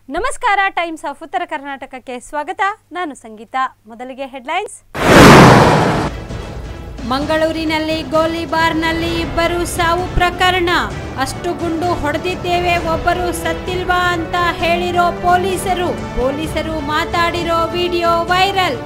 ನಮಸ್ಕಾರ times of ಉತ್ತರ ಕರ್ನಾಟಕಕ್ಕೆ ಸ್ವಾಗತ ನಾನು ಸಂಗೀತ ಮೊದಲಿಗೆ ಹೆಡ್ಲೈನ್ಸ್ ಮಂಗಳೂರಿನಲ್ಲಿ ಗೋಲಿಬಾರ್ನಲ್ಲಿ ಇಬ್ಬರು ಸಾವು ಪ್ರಕರಣ ಅಷ್ಟು ಗುಂಡು ಹೊಡೆದಿದ್ದೇವೆ ಒಬ್ಬರು ಸತ್ತಿಲ್ವಾ ಅಂತ ಹೇಳಿರೋ ಪೊಲೀಸರು ಪೊಲೀಸರು ಮಾತಾಡಿರೋ ವಿಡಿಯೋ ವೈರಲ್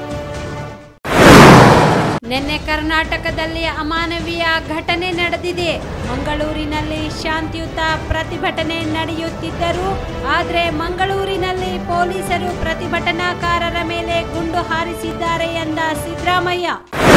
ನಿನ್ನೆ ಕರ್ನಾಟಕದಲ್ಲಿ ಅಮಾನವೀಯ ಘಟನೆ ನಡೆದಿದೆ ಮಂಗಳೂರಿನಲ್ಲಿ ಶಾಂತಿಯುತ ಪ್ರತಿಭಟನೆ ನಡೆಯುತ್ತಿದ್ದರೂ ಆದರೆ ಮಂಗಳೂರಿನಲ್ಲಿ ಪೊಲೀಸರು ಪ್ರತಿಭಟನಾಕಾರರ ಮೇಲೆ ಗುಂಡು ಹಾರಿಸಿದ್ದಾರೆ ಎಂದ ಸಿದ್ದರಾಮಯ್ಯ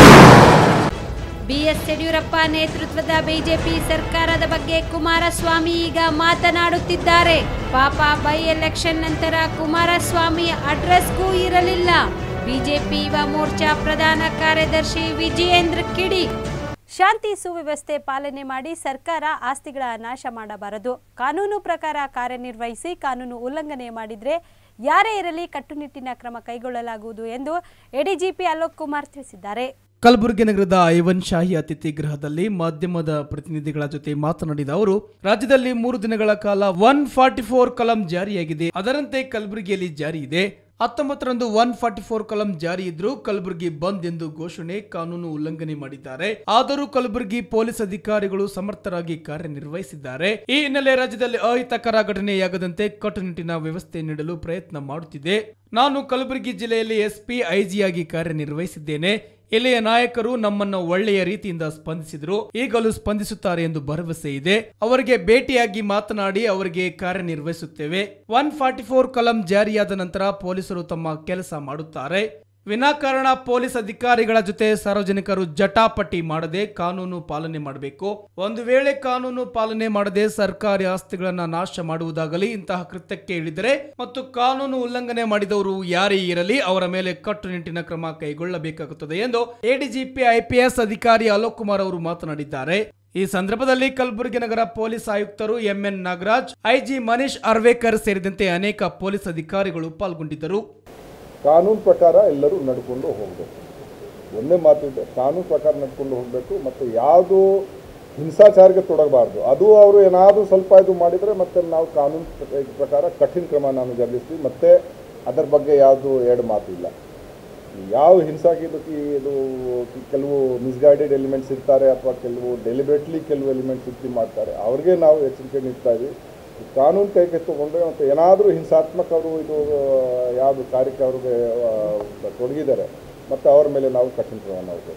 ಬಿಎಸ್ ಯಡಿಯೂರಪ್ಪ ನೇತೃತ್ವದ ಬಿಜೆಪಿ ಸರ್ಕಾರದ ಬಗ್ಗೆ ಕುಮಾರಸ್ವಾಮಿ ಈಗ ಮಾತನಾಡುತ್ತಿದ್ದಾರೆ ಪಾಪ ಬೈ ಎಲೆಕ್ಷನ್ ನಂತರ ಕುಮಾರಸ್ವಾಮಿ ಅಡ್ರೆಸ್ಗೂ ಇರಲಿಲ್ಲ ಬಿಜೆಪಿ ಯುವ ಮೋರ್ಚಾ ಪ್ರಧಾನ ಕಾರ್ಯದರ್ಶಿ ವಿಜಯೇಂದ್ರ ಕಿಡಿ ಶಾಂತಿ ಸುವ್ಯವಸ್ಥೆ ಪಾಲನೆ ಮಾಡಿ ಸರ್ಕಾರ ಆಸ್ತಿಗಳ ನಾಶ ಮಾಡಬಾರದು ಕಾನೂನು ಪ್ರಕಾರ ಕಾರ್ಯನಿರ್ವಹಿಸಿ ಕಾನೂನು ಉಲ್ಲಂಘನೆ ಮಾಡಿದ್ರೆ ಯಾರೇ ಇರಲಿ ಕಟ್ಟುನಿಟ್ಟಿನ ಕ್ರಮ ಕೈಗೊಳ್ಳಲಾಗುವುದು ಎಂದು ಎಡಿಜಿಪಿ ಅಲೋಕ್ ಕುಮಾರ್ ತಿಳಿಸಿದ್ದಾರೆ ಕಲಬುರಗಿ ನಗರದ ಐವನ್ ಶಾಹಿ ಅತಿಥಿ ಗೃಹದಲ್ಲಿ ಮಾಧ್ಯಮದ ಪ್ರತಿನಿಧಿಗಳ ಜೊತೆ ಮಾತನಾಡಿದ ಅವರು ರಾಜ್ಯದಲ್ಲಿ ಮೂರು ದಿನಗಳ ಕಾಲ ಒನ್ ಫಾರ್ಟಿ ಫೋರ್ ಕಲಂ ಜಾರಿಯಾಗಿದೆ ಅದರಂತೆ ಕಲಬುರಗಿಯಲ್ಲಿ ಜಾರಿ ಇದೆ ಹತ್ತೊಂಬತ್ತರಂದು ಒನ್ ಫಾರ್ಟಿ ಫೋರ್ ಕಲಂ ಜಾರಿ ಇದ್ರೂ ಕಲಬುರಗಿ ಬಂದ್ ಎಂದು ಘೋಷಣೆ ಕಾನೂನು ಉಲ್ಲಂಘನೆ ಮಾಡಿದ್ದಾರೆ ಆದರೂ ಕಲಬುರಗಿ ಪೊಲೀಸ್ ಅಧಿಕಾರಿಗಳು ಸಮರ್ಥರಾಗಿ ಕಾರ್ಯನಿರ್ವಹಿಸಿದ್ದಾರೆ ಈ ಹಿನ್ನೆಲೆ ರಾಜ್ಯದಲ್ಲಿ ಅಹಿತಕರ ಘಟನೆಯಾಗದಂತೆ ಕಟ್ಟುನಿಟ್ಟಿನ ವ್ಯವಸ್ಥೆ ನೀಡಲು ಪ್ರಯತ್ನ ಮಾಡುತ್ತಿದೆ ನಾನು ಕಲಬುರಗಿ ಜಿಲ್ಲೆಯಲ್ಲಿ ಎಸ್ಪಿ ಐಜಿಯಾಗಿ ಕಾರ್ಯನಿರ್ವಹಿಸಿದ್ದೇನೆ ಇಲ್ಲಿಯ ನಾಯಕರು ನಮ್ಮನ್ನು ಒಳ್ಳೆಯ ರೀತಿಯಿಂದ ಸ್ಪಂದಿಸಿದರು ಈಗಲೂ ಸ್ಪಂದಿಸುತ್ತಾರೆ ಎಂದು ಭರವಸೆ ಇದೆ ಅವರಿಗೆ ಭೇಟಿಯಾಗಿ ಮಾತನಾಡಿ ಅವರಿಗೆ ಕಾರ್ಯನಿರ್ವಹಿಸುತ್ತೇವೆ ಒನ್ ಫಾರ್ಟಿ ಫೋರ್ ಕಲಂ ಜಾರಿಯಾದ ನಂತರ ಪೊಲೀಸರು ತಮ್ಮ ಕೆಲಸ ಮಾಡುತ್ತಾರೆ ವಿನಾಕಾರಣ ಪೊಲೀಸ್ ಅಧಿಕಾರಿಗಳ ಜೊತೆ ಸಾರ್ವಜನಿಕರು ಜಟಾಪಟಿ ಮಾಡದೆ ಕಾನೂನು ಪಾಲನೆ ಮಾಡಬೇಕು ಒಂದು ವೇಳೆ ಕಾನೂನು ಪಾಲನೆ ಮಾಡದೆ ಸರ್ಕಾರಿ ಆಸ್ತಿಗಳನ್ನ ನಾಶ ಮಾಡುವುದಾಗಲಿ ಇಂತಹ ಕೃತ್ಯಕ್ಕೆ ಇಳಿದರೆ ಮತ್ತು ಕಾನೂನು ಉಲ್ಲಂಘನೆ ಮಾಡಿದವರು ಯಾರೇ ಇರಲಿ ಅವರ ಮೇಲೆ ಕಟ್ಟುನಿಟ್ಟಿನ ಕ್ರಮ ಕೈಗೊಳ್ಳಬೇಕಾಗುತ್ತದೆ ಎಂದು ಎಡಿಜಿಪಿ ಐಪಿಎಸ್ ಅಧಿಕಾರಿ ಅಲೋಕ್ ಕುಮಾರ್ ಅವರು ಮಾತನಾಡಿದ್ದಾರೆ ಈ ಸಂದರ್ಭದಲ್ಲಿ ಕಲಬುರಗಿ ನಗರ ಪೊಲೀಸ್ ಆಯುಕ್ತರು ಎಂಎನ್ ನಾಗರಾಜ್ ಐಜಿ ಮನೀಶ್ ಅರ್ವೇಕರ್ ಸೇರಿದಂತೆ ಅನೇಕ ಪೊಲೀಸ್ ಅಧಿಕಾರಿಗಳು ಪಾಲ್ಗೊಂಡಿದ್ದರು ಕಾನೂನು ಪ್ರಕಾರ ಎಲ್ಲರೂ ನಡ್ಕೊಂಡು ಹೋಗಬೇಕು ಒಂದೇ ಮಾತಿದೆ ಕಾನೂನು ಪ್ರಕಾರ ನಡ್ಕೊಂಡು ಹೋಗಬೇಕು ಮತ್ತು ಯಾವುದು ಹಿಂಸಾಚಾರಕ್ಕೆ ತೊಡಗಬಾರ್ದು ಅದು ಅವರು ಏನಾದರೂ ಸ್ವಲ್ಪ ಇದು ಮಾಡಿದರೆ ಮತ್ತೆ ನಾವು ಕಾನೂನು ಪ್ರ- ಪ್ರಕಾರ ಕಠಿಣ ಕ್ರಮ ನಾನು ಜರುಗಿಸ್ತೀವಿ ಮತ್ತೆ ಅದರ ಬಗ್ಗೆ ಯಾವುದು ಎರಡು ಮಾತು ಇಲ್ಲ ಯಾವ ಹಿಂಸಾಗಿದ್ದಕ್ಕೆ ಇದು ಕೆಲವು ಮಿಸ್ಗೈಡೆಡ್ ಎಲಿಮೆಂಟ್ಸ್ ಇರ್ತಾರೆ ಅಥವಾ ಕೆಲವು ಡೆಲಿಬ್ರೇಟ್ಲಿ ಕೆಲವು ಎಲಿಮೆಂಟ್ಸ್ ಇರ್ತಿ ಮಾಡ್ತಾರೆ ಅವ್ರಿಗೆ ನಾವು ಎಚ್ಚರಿಕೆ ನೀಡ್ತಾ ಇದ್ದೀವಿ ಈ ಕಾನೂನು ಕೈಗೆ ತಗೊಂಡ್ರೆ ಮತ್ತು ಏನಾದರೂ ಹಿಂಸಾತ್ಮಕ ಅವರು ಇದು ಯಾವುದು ಕಾರ್ಯಕ್ಕೆ ಅವ್ರಿಗೆ ಆ, ತೊಡಗಿದ್ದಾರೆ ಮತ್ತು ಅವ್ರ ಮೇಲೆ ನಾವು ಕಠಿಣ ಕ್ರಮ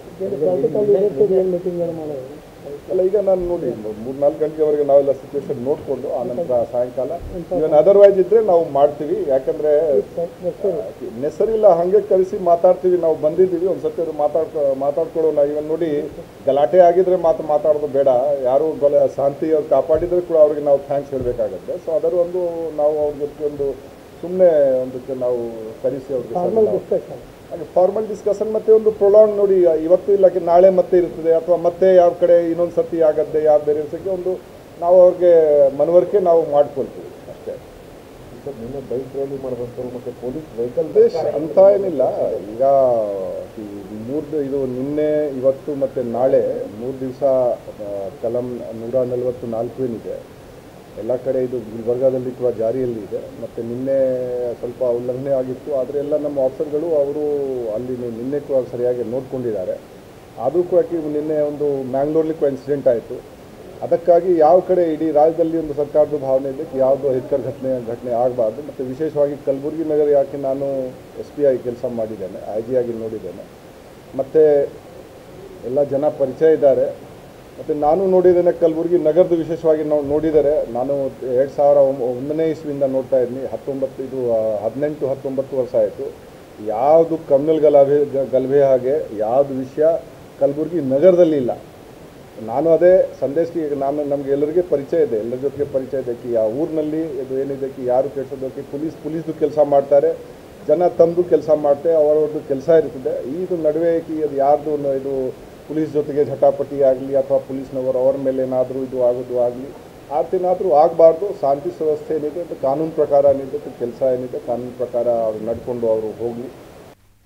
ನಾವು ಅಲ್ಲ ಈಗ ನಾನು ನೋಡಿ ಮೂರು ನಾಲ್ಕು ಗಂಟೆವರೆಗೆ ನಾವೆಲ್ಲ ಸಿಚುವೇಶನ್ ನೋಡಿಕೊಂಡು ಆನಂತರ ಸಾಯಂಕಾಲ ಇವನ್ ಅದರ್ವೈಸ್ ಇದ್ದರೆ ನಾವು ಮಾಡ್ತೀವಿ ಯಾಕಂದರೆ ನೆಸರಿಲ್ಲ ಹಾಗೆ ಕರೆಸಿ ಮಾತಾಡ್ತೀವಿ ನಾವು ಬಂದಿದ್ದೀವಿ ಒಂದು ಸತಿ ಅವ್ರು ಮಾತಾಡ್ಕೊ ಮಾತಾಡ್ಕೊಳ್ಳೋಣ ಇವನ್ ನೋಡಿ ಗಲಾಟೆ ಆಗಿದ್ರೆ ಮಾತು ಮಾತಾಡೋದು ಬೇಡ ಯಾರು ಗಲ ಶಾಂತಿ ಅವ್ರು ಕಾಪಾಡಿದ್ರೆ ಕೂಡ ಅವ್ರಿಗೆ ನಾವು ಥ್ಯಾಂಕ್ಸ್ ಹೇಳಬೇಕಾಗತ್ತೆ ಸೊ ಅದರ ಒಂದು ನಾವು ಅವ್ರ ಜೊತೆ ಒಂದು ಸುಮ್ಮನೆ ಒಂದಕ್ಕೆ ನಾವು ಕರೆಸಿ ಅವ್ರಿಗೆ ನಾವು- ಹಾಗೆ ಫಾರ್ಮಲ್ ಡಿಸ್ಕಷನ್ ಮತ್ತೆ ಒಂದು ಪ್ರೊಲಾಂಗ್ ನೋಡಿ ಇವತ್ತು ಇಲ್ಲಕ್ಕೆ ನಾಳೆ ಮತ್ತೆ ಇರ್ತದೆ ಅಥವಾ ಮತ್ತೆ ಯಾವ ಕಡೆ ಇನ್ನೊಂದು ಸತಿ ಆಗತ್ತೆ ಯಾವ ಬೇರೆ ದಿವಸಕ್ಕೆ ಒಂದು ನಾವು ಅವ್ರಿಗೆ ಮನವರಿಕೆ ನಾವು ಮಾಡ್ಕೊಳ್ತೀವಿ ಅಷ್ಟೇ ಸರ್ ನಿನ್ನೆ ಬೈಕ್ ರ್ಯಾಲಿ ಮಾಡಿದಂಥವ್ರು ಮತ್ತು ಪೊಲೀಸ್ ವೆಹಿಕಲ್ ದೇಶ ಅಂತ ಏನಿಲ್ಲ ಈಗ ಈ ಮೂರು ಇದು ನಿನ್ನೆ ಇವತ್ತು ಮತ್ತು ನಾಳೆ ಮೂರು ದಿವಸ ಕಲಂ ನೂರ ನಲವತ್ತು ನಾಲ್ಕು ಏನಿದೆ ಎಲ್ಲ ಕಡೆ ಇದು ಗುಲ್ಬರ್ಗಾದಲ್ಲಿ ಕೂಡ ಜಾರಿಯಲ್ಲಿ ಇದೆ ಮತ್ತು ನಿನ್ನೆ ಸ್ವಲ್ಪ ಉಲ್ಲಂಘನೆ ಆಗಿತ್ತು ಆದರೆ ಎಲ್ಲ ನಮ್ಮ ಆಫೀಸರ್ಗಳು ಅವರು ಅಲ್ಲಿ ನಿನ್ನೆ ಕೂಡ ಸರಿಯಾಗಿ ನೋಡ್ಕೊಂಡಿದ್ದಾರೆ ಆದರೂ ಕೂಡ ಇವು ನಿನ್ನೆ ಒಂದು ಮ್ಯಾಂಗ್ಳೂರ್ಲಿ ಕೂಡ ಇನ್ಸಿಡೆಂಟ್ ಆಯಿತು ಅದಕ್ಕಾಗಿ ಯಾವ ಕಡೆ ಇಡೀ ರಾಜ್ಯದಲ್ಲಿ ಒಂದು ಸರ್ಕಾರದ ಭಾವನೆ ಇದೆ ಯಾವುದು ಹಿತಕರ ಘಟನೆ ಘಟನೆ ಆಗಬಾರ್ದು ಮತ್ತು ವಿಶೇಷವಾಗಿ ಕಲಬುರಗಿ ನಗರ ಯಾಕೆ ನಾನು ಎಸ್ ಪಿ ಆಗಿ ಕೆಲಸ ಮಾಡಿದ್ದೇನೆ ಐ ಜಿ ಆಗಿ ನೋಡಿದ್ದೇನೆ ಮತ್ತು ಎಲ್ಲ ಜನ ಪರಿಚಯ ಇದ್ದಾರೆ ಮತ್ತು ನಾನು ನೋಡಿದ್ದೇನೆ ಕಲಬುರಗಿ ನಗರದ ವಿಶೇಷವಾಗಿ ನಾವು ನೋಡಿದರೆ ನಾನು ಎರಡು ಸಾವಿರ ಒಂಬ- ಒಂದನೇ ಇಸ್ವಿಯಿಂದ ನೋಡ್ತಾ ಇದ್ದೀನಿ ಹತ್ತೊಂಬತ್ತು ಇದು ಆ, ಹದಿನೆಂಟು ಹತ್ತೊಂಬತ್ತು ವರ್ಷ ಆಯಿತು ಯಾವುದು ಕಮ್ಯುನಲ್ ಗಲಭೆ ಗ- ಗಲಭೆ ಹಾಗೆ ಯಾವುದು ವಿಷಯ ಕಲಬುರಗಿ ನಗರದಲ್ಲಿ ಇಲ್ಲ ನಾನು ಅದೇ ಸಂದೇಶಕ್ಕೆ ಈಗ ನಾನು ನಮಗೆ ಎಲ್ಲರಿಗೆ ಪರಿಚಯ ಇದೆ ಎಲ್ಲರ ಜೊತೆಗೆ ಪರಿಚಯ ಇದೆ ಕಿ ಆ ಊರಿನಲ್ಲಿ ಇದು ಏನಿದೆ ಕಿ ಯಾರು ಕೆಲ್ಸದಕ್ಕೆ ಪೊಲೀಸ್ ಪೊಲೀಸ್ದು ಕೆಲಸ ಮಾಡ್ತಾರೆ ಜನ ತಮ್ಮದು ಕೆಲಸ ಮಾಡ್ತಾರೆ ಅವರವ್ರದ್ದು ಕೆಲಸ ಇರ್ತದೆ ಇದು ನಡುವೆ ಕಿ ಅದು ಯಾರ್ದು ನ- ಇದು ಪೊಲೀಸ್ ಜೊತೆಗೆ ಝಟಾಪಟಿ ಆಗಲಿ ಅಥವಾ ಪೊಲೀಸ್ನವರು ಅವ್ರ ಮೇಲೆ ಏನಾದರೂ ಇದು ಆಗೋದು ಆಗಲಿ ಆತೇನಾದರೂ ಆಗಬಾರ್ದು ಶಾಂತಿ ಸುವ್ಯವಸ್ಥೆ ಏನಿದೆ ಅದು ಕಾನೂನು ಪ್ರಕಾರ ಏನಿದೆ ಕೆಲಸ ಏನಿದೆ ಕಾನೂನು ಪ್ರಕಾರ ಅವ್ರು ನಡ್ಕೊಂಡು ಅವರು ಹೋಗಲಿ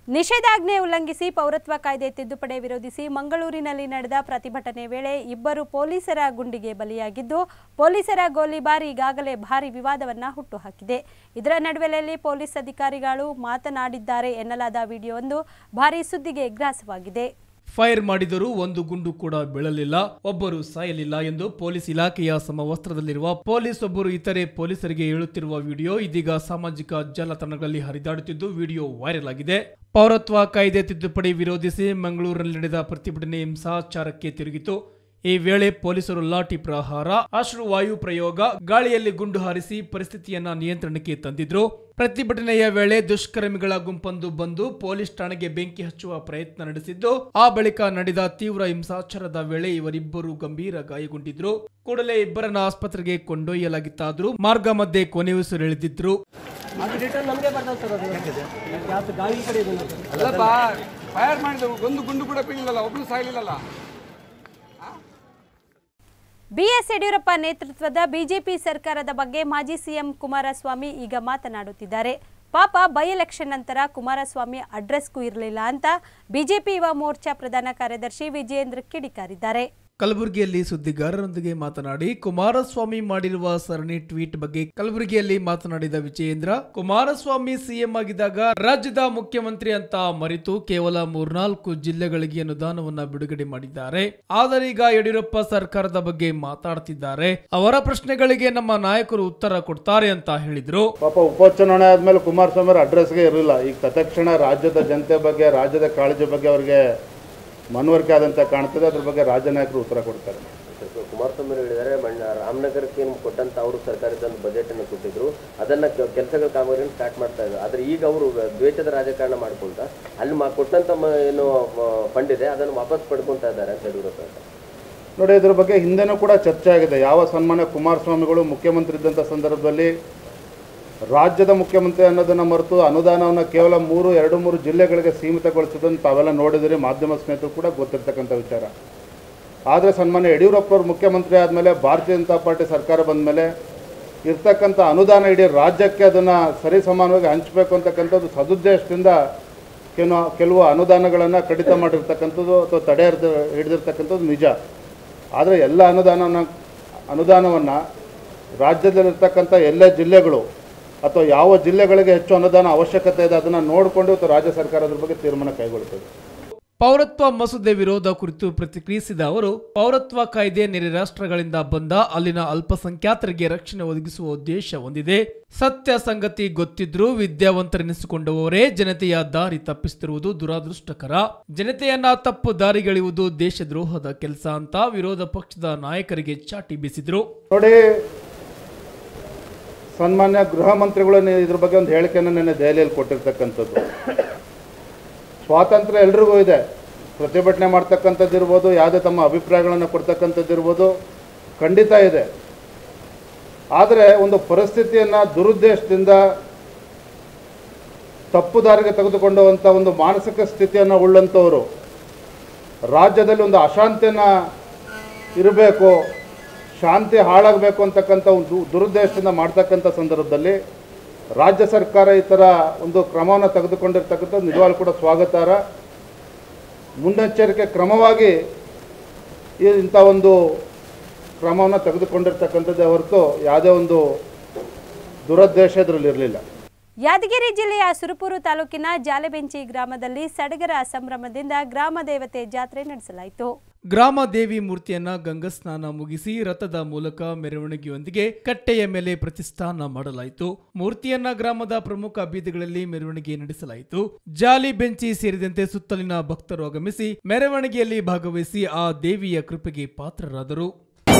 ನಿಷೇಧಾಜ್ಞೆ ಉಲ್ಲಂಘಿಸಿ ಪೌರತ್ವ ಕಾಯ್ದೆ ತಿದ್ದುಪಡಿ ವಿರೋಧಿಸಿ ಮಂಗಳೂರಿನಲ್ಲಿ ನಡೆದ ಪ್ರತಿಭಟನೆ ವೇಳೆ ಇಬ್ಬರು ಪೊಲೀಸರ ಗುಂಡಿಗೆ ಬಲಿಯಾಗಿದ್ದು ಪೊಲೀಸರ ಗೋಲಿಬಾರ್ ಈಗಾಗಲೇ ಭಾರಿ ವಿವಾದವನ್ನ ಹುಟ್ಟುಹಾಕಿದೆ ಇದರ ನಡುವೆಯಲ್ಲಿ ಪೊಲೀಸ್ ಅಧಿಕಾರಿಗಳು ಮಾತನಾಡಿದ್ದಾರೆ ಎನ್ನಲಾದ ವಿಡಿಯೋವೊಂದು ಭಾರಿ ಸುದ್ದಿಗೆ ಗ್ರಾಸವಾಗಿದೆ ಫೈರ್ ಮಾಡಿದರೂ ಒಂದು ಗುಂಡು ಕೂಡ ಬೀಳಲಿಲ್ಲ ಒಬ್ಬರು ಸಾಯಲಿಲ್ಲ ಎಂದು ಪೊಲೀಸ್ ಇಲಾಖೆಯ ಸಮವಸ್ತ್ರದಲ್ಲಿರುವ ಪೊಲೀಸ್ ಒಬ್ಬರು ಇತರೆ ಪೊಲೀಸರಿಗೆ ಹೇಳುತ್ತಿರುವ ವಿಡಿಯೋ ಇದೀಗ ಸಾಮಾಜಿಕ ಜಾಲತಾಣಗಳಲ್ಲಿ ಹರಿದಾಡುತ್ತಿದ್ದು ವಿಡಿಯೋ ವೈರಲ್ ಆಗಿದೆ ಪೌರತ್ವ ಕಾಯ್ದೆ ತಿದ್ದುಪಡಿ ವಿರೋಧಿಸಿ ಮಂಗಳೂರಿನಲ್ಲಿ ನಡೆದ ಪ್ರತಿಭಟನೆ ಹಿಂಸಾಚಾರಕ್ಕೆ ತಿರುಗಿತು ಈ ವೇಳೆ ಪೊಲೀಸರು ಲಾಠಿ ಪ್ರಹಾರ ಅಶ್ರು ವಾಯು ಪ್ರಯೋಗ ಗಾಳಿಯಲ್ಲಿ ಗುಂಡು ಹಾರಿಸಿ ಪರಿಸ್ಥಿತಿಯನ್ನ ನಿಯಂತ್ರಣಕ್ಕೆ ತಂದಿದ್ರು ಪ್ರತಿಭಟನೆಯ ವೇಳೆ ದುಷ್ಕರ್ಮಿಗಳ ಗುಂಪೊಂದು ಬಂದು ಪೊಲೀಸ್ ಠಾಣೆಗೆ ಬೆಂಕಿ ಹಚ್ಚುವ ಪ್ರಯತ್ನ ನಡೆಸಿದ್ದು ಆ ಬಳಿಕ ನಡೆದ ತೀವ್ರ ಹಿಂಸಾಚಾರದ ವೇಳೆ ಇವರಿಬ್ಬರು ಗಂಭೀರ ಗಾಯಗೊಂಡಿದ್ರು ಕೂಡಲೇ ಇಬ್ಬರನ್ನ ಆಸ್ಪತ್ರೆಗೆ ಕೊಂಡೊಯ್ಯಲಾಗಿತ್ತಾದ್ರೂ ಮಾರ್ಗ ಮಧ್ಯೆ ಕೊನೆಯುಸಿರೆಳೆದಿದ್ರು ಅದು ರಿಟರ್ನ್ ನಮಗೆ ಬರ್ತದೆ ಸರ್ ಅದು ಜಾಸ್ತಿ ಗಾಳಿ ಕಡೆ ಇದೆ ನೋಡಿ. ಅಲ್ಲಪ್ಪ ಫೈರ್ ಮಾಡಿದವು ಒಂದು ಗುಂಡು ಕೂಡ ಬೀಳಿಲ್ಲಲ್ಲ ಒಬ್ರು ಸಾಯ್ಲಿಲ್ಲಲ್ಲ ಬಿಎಸ್ ಯಡಿಯೂರಪ್ಪ ನೇತೃತ್ವದ ಬಿಜೆಪಿ ಸರ್ಕಾರದ ಬಗ್ಗೆ ಮಾಜಿ ಸಿಎಂ ಕುಮಾರಸ್ವಾಮಿ ಈಗ ಮಾತನಾಡುತ್ತಿದ್ದಾರೆ ಪಾಪ ಬೈ ಎಲೆಕ್ಷನ್ ನಂತರ ಕುಮಾರಸ್ವಾಮಿ ಅಡ್ರೆಸ್ಗೂ ಇರಲಿಲ್ಲ ಅಂತ ಬಿಜೆಪಿ ಯುವ ಮೋರ್ಚಾ ಪ್ರಧಾನ ಕಾರ್ಯದರ್ಶಿ ವಿಜಯೇಂದ್ರ ಕಿಡಿಕಾರಿದ್ದಾರೆ ಕಲಬುರಗಿಯಲ್ಲಿ ಸುದ್ದಿಗಾರರೊಂದಿಗೆ ಮಾತನಾಡಿ ಕುಮಾರಸ್ವಾಮಿ ಮಾಡಿರುವ ಸರಣಿ ಟ್ವೀಟ್ ಬಗ್ಗೆ ಕಲಬುರಗಿಯಲ್ಲಿ ಮಾತನಾಡಿದ ವಿಜಯೇಂದ್ರ ಕುಮಾರಸ್ವಾಮಿ ಸಿಎಂ ಆಗಿದ್ದಾಗ ರಾಜ್ಯದ ಮುಖ್ಯಮಂತ್ರಿ ಅಂತ ಮರೆತು ಕೇವಲ ಮೂರ್ನಾಲ್ಕು ಜಿಲ್ಲೆಗಳಿಗೆ ಅನುದಾನವನ್ನ ಬಿಡುಗಡೆ ಮಾಡಿದ್ದಾರೆ ಆದರೆ ಈಗ ಯಡಿಯೂರಪ್ಪ ಸರ್ಕಾರದ ಬಗ್ಗೆ ಮಾತಾಡ್ತಿದ್ದಾರೆ ಅವರ ಪ್ರಶ್ನೆಗಳಿಗೆ ನಮ್ಮ ನಾಯಕರು ಉತ್ತರ ಕೊಡ್ತಾರೆ ಅಂತ ಹೇಳಿದ್ರು ಪಾಪ ಉಪಚುನಾವಣೆ ಆದಮೇಲೆ ಕುಮಾರಸ್ವಾಮಿ ಅವ್ರ ಅಡ್ರೆಸ್ಗೆ ಇರಲಿಲ್ಲ ಈಗ ತತ್ಕ್ಷಣ ರಾಜ್ಯದ ಜನತೆ ಬಗ್ಗೆ ರಾಜ್ಯದ ಕಾಳಜಿ ಬಗ್ಗೆ ಅವರಿಗೆ ಮನವರಿಕೆ ಆದಂತೆ ಕಾಣ್ತದೆ ಅದ್ರ ಬಗ್ಗೆ ರಾಜ್ಯ ನಾಯಕರು ಉತ್ತರ ಕೊಡ್ತಾರೆ ಕುಮಾರಸ್ವಾಮಿ ಅವರು ಹೇಳಿದ್ದಾರೆ ಮಣ್ಣ ರಾಮನಗರಕ್ಕೆ ಏನು ಕೊಟ್ಟಂತ ಅವರು ಸರ್ಕಾರದ ಒಂದು ಬಜೆಟ್ ಅನ್ನು ಕೊಟ್ಟಿದ್ರು ಅದನ್ನ ಕೆ- ಕೆಲಸಗಳ ಕಾಮಗಾರಿಯನ್ನು ಸ್ಟಾರ್ಟ್ ಮಾಡ್ತಾ ಇದ್ರು ಆದ್ರೆ ಈಗ ಅವರು ದ್ವೇಷದ ರಾಜಕಾರಣ ಮಾಡ್ಕೊಂತ ಅಲ್ಲಿ ಮಾ ಕೊಟ್ಟಂತ ಮ- ಏನು ಫಂಡ್ ಇದೆ ಅದನ್ನು ವಾಪಸ್ ಪಡ್ಕೊಂತಾ ಇದ್ದಾರೆ ಅಂತ ಯಡಿಯೂರಪ್ಪ ಅವರು. ನೋಡಿ ಇದ್ರ ಬಗ್ಗೆ ಹಿಂದೆನೂ ಕೂಡ ಚರ್ಚೆ ಆಗಿದೆ ಯಾವ ಸನ್ಮಾನ್ಯ ಕುಮಾರಸ್ವಾಮಿಗಳು ಮುಖ್ಯಮಂತ್ರಿ ಇದ್ದಂಥ ಸಂದರ್ಭದಲ್ಲಿ ರಾಜ್ಯದ ಮುಖ್ಯಮಂತ್ರಿ ಅನ್ನೋದನ್ನು ಮರೆತು ಅನುದಾನವನ್ನು ಕೇವಲ ಮೂರು ಎರಡು ಮೂರು ಜಿಲ್ಲೆಗಳಿಗೆ ಸೀಮಿತಗೊಳಿಸೋದನ್ನು ತಾವೆಲ್ಲ ನೋಡಿದಿರಿ ಮಾಧ್ಯಮ ಸ್ನೇಹಿತರು ಕೂಡ ಗೊತ್ತಿರ್ತಕ್ಕಂಥ ವಿಚಾರ ಆದರೆ ಸನ್ಮಾನ್ಯ ಯಡಿಯೂರಪ್ಪವ್ರು ಮುಖ್ಯಮಂತ್ರಿ ಆದಮೇಲೆ ಭಾರತೀಯ ಜನತಾ ಪಾರ್ಟಿ ಸರ್ಕಾರ ಬಂದ ಮೇಲೆ ಇರ್ತಕ್ಕಂಥ ಅನುದಾನ ಇಡೀ ರಾಜ್ಯಕ್ಕೆ ಅದನ್ನು ಸರಿ ಸಮಾನವಾಗಿ ಹಂಚಬೇಕು ಅಂತಕ್ಕಂಥದ್ದು ಸದುದ್ದೇಶದಿಂದ ಕೆಲವು ಕೆಲವು ಅನುದಾನಗಳನ್ನು ಕಡಿತ ಮಾಡಿರ್ತಕ್ಕಂಥದ್ದು ಅಥವಾ ತಡೆ ಹಿಡ್ದು ಹಿಡಿದಿರ್ತಕ್ಕಂಥದ್ದು ನಿಜ ಆದರೆ ಎಲ್ಲ ಅನುದಾನನ ಅನುದಾನವನ್ನು ರಾಜ್ಯದಲ್ಲಿರ್ತಕ್ಕಂಥ ಎಲ್ಲ ಜಿಲ್ಲೆಗಳು ಅಥವಾ ಯಾವ ಜಿಲ್ಲೆಗಳಿಗೆ ಹೆಚ್ಚು ಅನುದಾನ ಅವಶ್ಯಕತೆ ಇದೆ ಅದನ್ನು ನೋಡಿಕೊಂಡು ಇವತ್ತು ರಾಜ್ಯ ಸರ್ಕಾರ ಅದ್ರ ಬಗ್ಗೆ ತೀರ್ಮಾನ ಕೈಗೊಳ್ತದೆ ಪೌರತ್ವ ಮಸೂದೆ ವಿರೋಧ ಕುರಿತು ಪ್ರತಿಕ್ರಿಯಿಸಿದ ಅವರು ಪೌರತ್ವ ಕಾಯ್ದೆ ನೆರೆ ರಾಷ್ಟ್ರಗಳಿಂದ ಬಂದ ಅಲ್ಲಿನ ಅಲ್ಪಸಂಖ್ಯಾತರಿಗೆ ರಕ್ಷಣೆ ಒದಗಿಸುವ ಉದ್ದೇಶ ಹೊಂದಿದೆ ಸತ್ಯ ಸಂಗತಿ ಗೊತ್ತಿದ್ರೂ ವಿದ್ಯಾವಂತರೆನಿಸಿಕೊಂಡವರೇ ಜನತೆಯ ದಾರಿ ತಪ್ಪಿಸುತ್ತಿರುವುದು ದುರಾದೃಷ್ಟಕರ ಜನತೆಯನ್ನ ತಪ್ಪು ದಾರಿಗೆಳೆಯುವುದು ದೇಶದ್ರೋಹದ ಕೆಲಸ ಅಂತ ವಿರೋಧ ಪಕ್ಷದ ನಾಯಕರಿಗೆ ಚಾಟಿ ಬೀಸಿದ್ರು ನೋಡಿ ಸನ್ಮಾನ್ಯ ಗೃಹ ಮಂತ್ರಿಗಳು ನಿ- ಇದ್ರ ಬಗ್ಗೆ ಒಂದು ಹೇಳಿಕೆಯನ್ನು ನಿನ್ನೆ ದೆಹಲಿಯಲ್ಲಿ ಕೊಟ್ಟಿರ್ತಕ್ಕಂಥದ್ದು ಸ್ವಾತಂತ್ರ್ಯ ಎಲ್ರಿಗೂ ಇದೆ ಪ್ರತಿಭಟನೆ ಮಾಡ್ತಕ್ಕಂಥದ್ದು ಇರ್ಬೋದು ಯಾವುದೇ ತಮ್ಮ ಅಭಿಪ್ರಾಯಗಳನ್ನು ಕೊಡ್ತಕ್ಕಂಥದ್ದು ಇರ್ಬೋದು ಖಂಡಿತ ಇದೆ ಆದರೆ ಒಂದು ಪರಿಸ್ಥಿತಿಯನ್ನು ದುರುದ್ದೇಶದಿಂದ ತಪ್ಪು ದಾರಿಗೆ ತೆಗೆದುಕೊಂಡಂಥ ಒಂದು ಮಾನಸಿಕ ಸ್ಥಿತಿಯನ್ನು ಉಳ್ಳಂಥವರು ರಾಜ್ಯದಲ್ಲಿ ಒಂದು ಅಶಾಂತಿಯನ್ನು ಇರಬೇಕು ಶಾಂತಿ ಹಾಳಾಗಬೇಕು ಅಂತಕ್ಕಂಥ ಒಂದು ದುರುದ್ದೇಶದಿಂದ ಮಾಡ್ತಕ್ಕಂಥ ಸಂದರ್ಭದಲ್ಲಿ ರಾಜ್ಯ ಸರ್ಕಾರ ಈ ಥರ ಒಂದು ಕ್ರಮವನ್ನು ತೆಗೆದುಕೊಂಡಿರ್ತಕ್ಕಂಥದ್ದು ನಿಜವಾಗ್ಲೂ ಕೂಡ ಸ್ವಾಗತಾರ್ಹ ಮುನ್ನೆಚ್ಚರಿಕೆ ಕ್ರಮವಾಗಿ ಈ ಇಂಥ ಒಂದು ಕ್ರಮವನ್ನು ತೆಗೆದುಕೊಂಡಿರ್ತಕ್ಕಂಥದ್ದೇ ಹೊರತು ಯಾವುದೇ ಒಂದು ದುರುದ್ದೇಶ ಇದರಲ್ಲಿ ಇರಲಿಲ್ಲ ಯಾದಗಿರಿ ಜಿಲ್ಲೆಯ ಸುರಪುರ ತಾಲೂಕಿನ ಜಾಲೆಬೆಂಚಿ ಗ್ರಾಮದಲ್ಲಿ ಸಡಗರ ಸಂಭ್ರಮದಿಂದ ಗ್ರಾಮ ದೇವತೆ ಜಾತ್ರೆ ನಡೆಸಲಾಯಿತು ಗ್ರಾಮ ದೇವಿ ಮೂರ್ತಿಯನ್ನ ಗಂಗಾ ಸ್ನಾನ ಮುಗಿಸಿ ರಥದ ಮೂಲಕ ಮೆರವಣಿಗೆಯೊಂದಿಗೆ ಕಟ್ಟೆಯ ಮೇಲೆ ಪ್ರತಿಷ್ಠಾನ ಮಾಡಲಾಯಿತು ಮೂರ್ತಿಯನ್ನ ಗ್ರಾಮದ ಪ್ರಮುಖ ಬೀದಿಗಳಲ್ಲಿ ಮೆರವಣಿಗೆ ನಡೆಸಲಾಯಿತು ಜಾಲಿ ಬೆಂಚಿ ಸೇರಿದಂತೆ ಸುತ್ತಲಿನ ಭಕ್ತರು ಆಗಮಿಸಿ ಮೆರವಣಿಗೆಯಲ್ಲಿ ಭಾಗವಹಿಸಿ ಆ ದೇವಿಯ ಕೃಪೆಗೆ ಪಾತ್ರರಾದರು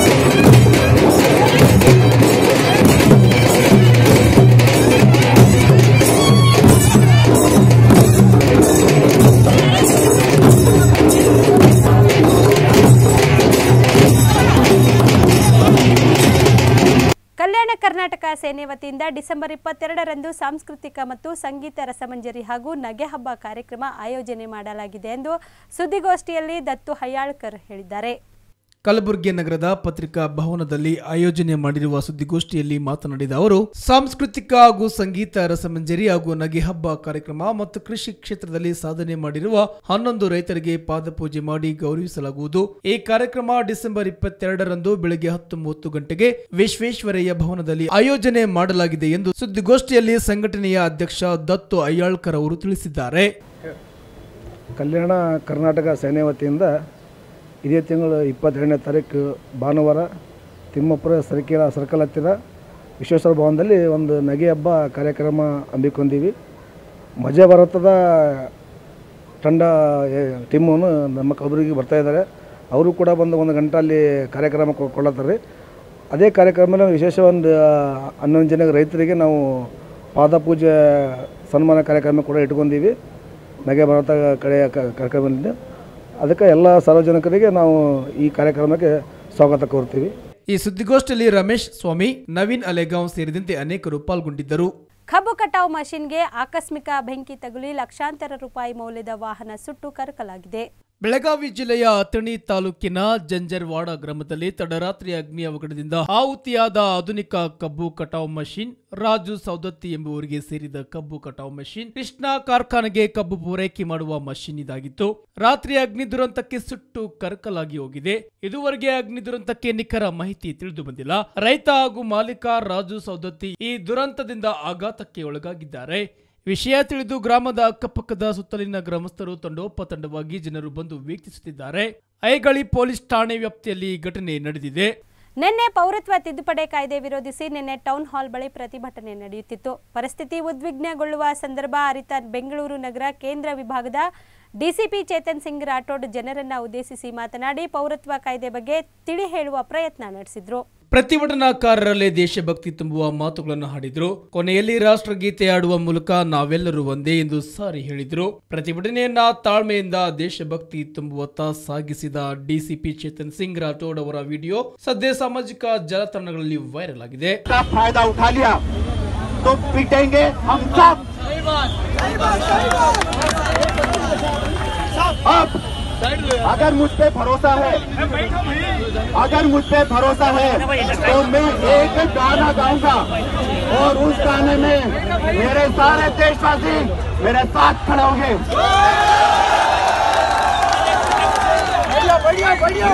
ಕಲ್ಯಾಣ ಕರ್ನಾಟಕ ಸೇನೆ ವತಿಯಿಂದ ಡಿಸೆಂಬರ್ ಇಪ್ಪತ್ತೆರಡರಂದು ಸಾಂಸ್ಕೃತಿಕ ಮತ್ತು ಸಂಗೀತ ರಸಮಂಜರಿ ಹಾಗೂ ನಗೆ ಹಬ್ಬ ಕಾರ್ಯಕ್ರಮ ಆಯೋಜನೆ ಮಾಡಲಾಗಿದೆ ಎಂದು ಸುದ್ದಿಗೋಷ್ಠಿಯಲ್ಲಿ ದತ್ತು ಹಯ್ಯಾಳ್ಕರ್ ಹೇಳಿದ್ದಾರೆ ಕಲಬುರಗಿ ನಗರದ ಪತ್ರಿಕಾ ಭವನದಲ್ಲಿ ಆಯೋಜನೆ ಮಾಡಿರುವ ಸುದ್ದಿಗೋಷ್ಠಿಯಲ್ಲಿ ಮಾತನಾಡಿದ ಅವರು ಸಾಂಸ್ಕೃತಿಕ ಹಾಗೂ ಸಂಗೀತ ರಸಮಂಜರಿ ಹಾಗೂ ನಗೆ ಹಬ್ಬ ಕಾರ್ಯಕ್ರಮ ಮತ್ತು ಕೃಷಿ ಕ್ಷೇತ್ರದಲ್ಲಿ ಸಾಧನೆ ಮಾಡಿರುವ ಹನ್ನೊಂದು ರೈತರಿಗೆ ಪಾದಪೂಜೆ ಮಾಡಿ ಗೌರವಿಸಲಾಗುವುದು ಈ ಕಾರ್ಯಕ್ರಮ ಡಿಸೆಂಬರ್ ಇಪ್ಪತ್ತೆರಡರಂದು ಬೆಳಗ್ಗೆ ಹತ್ತು ಮೂವತ್ತು ಗಂಟೆಗೆ ವಿಶ್ವೇಶ್ವರಯ್ಯ ಭವನದಲ್ಲಿ ಆಯೋಜನೆ ಮಾಡಲಾಗಿದೆ ಎಂದು ಸುದ್ದಿಗೋಷ್ಠಿಯಲ್ಲಿ ಸಂಘಟನೆಯ ಅಧ್ಯಕ್ಷ ದತ್ತು ಅಯ್ಯಾಳ್ಕರ್ ಅವರು ತಿಳಿಸಿದ್ದಾರೆ ಕಲ್ಯಾಣ ಕರ್ನಾಟಕ ಸೇನೆ ವತಿಯಿಂದ ಇದೇ ತಿಂಗಳು ಇಪ್ಪತ್ತೆರಡನೇ ತಾರೀಕು ಭಾನುವಾರ ತಿಮ್ಮಪುರ ಸರ್ಕಿಲ ಸರ್ಕಲ್ ಹತ್ತಿರ ವಿಶ್ವೇಶ್ವರ ಭವನದಲ್ಲಿ ಒಂದು ನಗೆ ಹಬ್ಬ ಕಾರ್ಯಕ್ರಮ ಹಮ್ಮಿಕೊಂಡೀವಿ ಮಜಾ ಭಾರತದ ತಂಡ ಟೀಮು ನಮ್ಮ ಕಲಬುರಗಿಗೆ ಬರ್ತಾ ಇದ್ದಾರೆ ಅವರು ಕೂಡ ಬಂದು ಒಂದು ಗಂಟೆ ಅಲ್ಲಿ ಕಾರ್ಯಕ್ರಮ ಕೊ- ಕೊಳ್ಳತ್ತಾರೆ ಅದೇ ಕಾರ್ಯಕ್ರಮದಲ್ಲಿ ವಿಶೇಷ ಒಂದು ಹನ್ನೊಂದು ಜನ ರೈತರಿಗೆ ನಾವು ಪಾದಪೂಜೆ ಸನ್ಮಾನ ಕಾರ್ಯಕ್ರಮ ಕೂಡ ಇಟ್ಕೊಂಡೀವಿ ನಗೆ ಭಾರತ ಕಡೆಯ ಕ- ಕಾರ್ಯಕ್ರಮದಿಂದ ಅದಕ್ಕೆ ಎಲ್ಲ ಸಾರ್ವಜನಿಕರಿಗೆ ನಾವು ಈ ಕಾರ್ಯಕ್ರಮಕ್ಕೆ ಸ್ವಾಗತ ಕೋರ್ತೀವಿ ಈ ಸುದ್ದಿಗೋಷ್ಠಿಯಲ್ಲಿ ರಮೇಶ್ ಸ್ವಾಮಿ ನವೀನ್ ಅಲೆಗಾಂವ್ ಸೇರಿದಂತೆ ಅನೇಕರು ಪಾಲ್ಗೊಂಡಿದ್ದರು ಕಬ್ಬು ಕಟಾವು ಮಷಿನ್ಗೆ ಆಕಸ್ಮಿಕ ಬೆಂಕಿ ತಗುಲಿ ಲಕ್ಷಾಂತರ ರೂಪಾಯಿ ಮೌಲ್ಯದ ವಾಹನ ಸುಟ್ಟು ಕರಕಲಾಗಿದೆ ಬೆಳಗಾವಿ ಜಿಲ್ಲೆಯ ಅಥಣಿ ತಾಲೂಕಿನ ಜಂಜರ್ವಾಡ ಗ್ರಾಮದಲ್ಲಿ ತಡರಾತ್ರಿ ಅಗ್ನಿ ಅವಘಡದಿಂದ ಆಹುತಿಯಾದ ಆಧುನಿಕ ಕಬ್ಬು ಕಟಾವು ಮಷಿನ್ ರಾಜು ಸೌದತ್ತಿ ಎಂಬುವರಿಗೆ ಸೇರಿದ ಕಬ್ಬು ಕಟಾವು ಮಷಿನ್ ಕೃಷ್ಣಾ ಕಾರ್ಖಾನೆಗೆ ಕಬ್ಬು ಪೂರೈಕೆ ಮಾಡುವ ಮಷಿನ್ ಇದಾಗಿತ್ತು ರಾತ್ರಿ ಅಗ್ನಿ ದುರಂತಕ್ಕೆ ಸುಟ್ಟು ಕರಕಲಾಗಿ ಹೋಗಿದೆ ಇದುವರೆಗೆ ಅಗ್ನಿ ದುರಂತಕ್ಕೆ ನಿಖರ ಮಾಹಿತಿ ತಿಳಿದು ಬಂದಿಲ್ಲ ರೈತ ಹಾಗೂ ಮಾಲೀಕ ರಾಜು ಸೌದತ್ತಿ ಈ ದುರಂತದಿಂದ ಆಘಾತಕ್ಕೆ ಒಳಗಾಗಿದ್ದಾರೆ ವಿಷಯ ತಿಳಿದು ಗ್ರಾಮದ ಅಕ್ಕಪಕ್ಕದ ಸುತ್ತಲಿನ ಗ್ರಾಮಸ್ಥರು ತಂಡೋಪತಂಡವಾಗಿ ಜನರು ಬಂದು ವೀಕ್ಷಿಸುತ್ತಿದ್ದಾರೆ ಐಗಳಿ ಪೊಲೀಸ್ ಠಾಣೆ ವ್ಯಾಪ್ತಿಯಲ್ಲಿ ಈ ಘಟನೆ ನಡೆದಿದೆ ನಿನ್ನೆ ಪೌರತ್ವ ತಿದ್ದುಪಡಿ ಕಾಯ್ದೆ ವಿರೋಧಿಸಿ ನಿನ್ನೆ ಟೌನ್ ಹಾಲ್ ಬಳಿ ಪ್ರತಿಭಟನೆ ನಡೆಯುತ್ತಿತ್ತು ಪರಿಸ್ಥಿತಿ ಉದ್ವಿಗ್ನಗೊಳ್ಳುವ ಸಂದರ್ಭ ಅರಿತ ಬೆಂಗಳೂರು ನಗರ ಕೇಂದ್ರ ವಿಭಾಗದ ಡಿಸಿಪಿ ಚೇತನ್ ಸಿಂಗ್ ರಾಠೋಡ್ ಜನರನ್ನ ಉದ್ದೇಶಿಸಿ ಮಾತನಾಡಿ ಪೌರತ್ವ ಕಾಯ್ದೆ ಬಗ್ಗೆ ತಿಳಿ ಹೇಳುವ ಪ್ರಯತ್ನ ನಡೆಸಿದ್ರು ಪ್ರತಿಭಟನಾಕಾರರಲ್ಲೇ ದೇಶಭಕ್ತಿ ತುಂಬುವ ಮಾತುಗಳನ್ನು ಹಾಡಿದ್ರು ಕೊನೆಯಲ್ಲಿ ರಾಷ್ಟ್ರಗೀತೆ ಆಡುವ ಮೂಲಕ ನಾವೆಲ್ಲರೂ ಒಂದೇ ಎಂದು ಸಾರಿ ಹೇಳಿದ್ರು ಪ್ರತಿಭಟನೆಯನ್ನ ತಾಳ್ಮೆಯಿಂದ ದೇಶಭಕ್ತಿ ತುಂಬುವತ್ತ ಸಾಗಿಸಿದ ಡಿಸಿಪಿ ಚೇತನ್ ಸಿಂಗ್ ರಾಠೋಡ್ ಅವರ ವಿಡಿಯೋ ಸದ್ಯ ಸಾಮಾಜಿಕ ಜಾಲತಾಣಗಳಲ್ಲಿ ವೈರಲ್ ಆಗಿದೆ का फायदा उठा लिया तो पिटेंगे हम सब अब अगर मुझ पे भरोसा है अगर मुझ पे भरोसा है तो मैं एक गाना गाऊंगा और उस गाने में मेरे सारे देशवासी मेरे साथ खड़े होंगे बढ़िया बढ़िया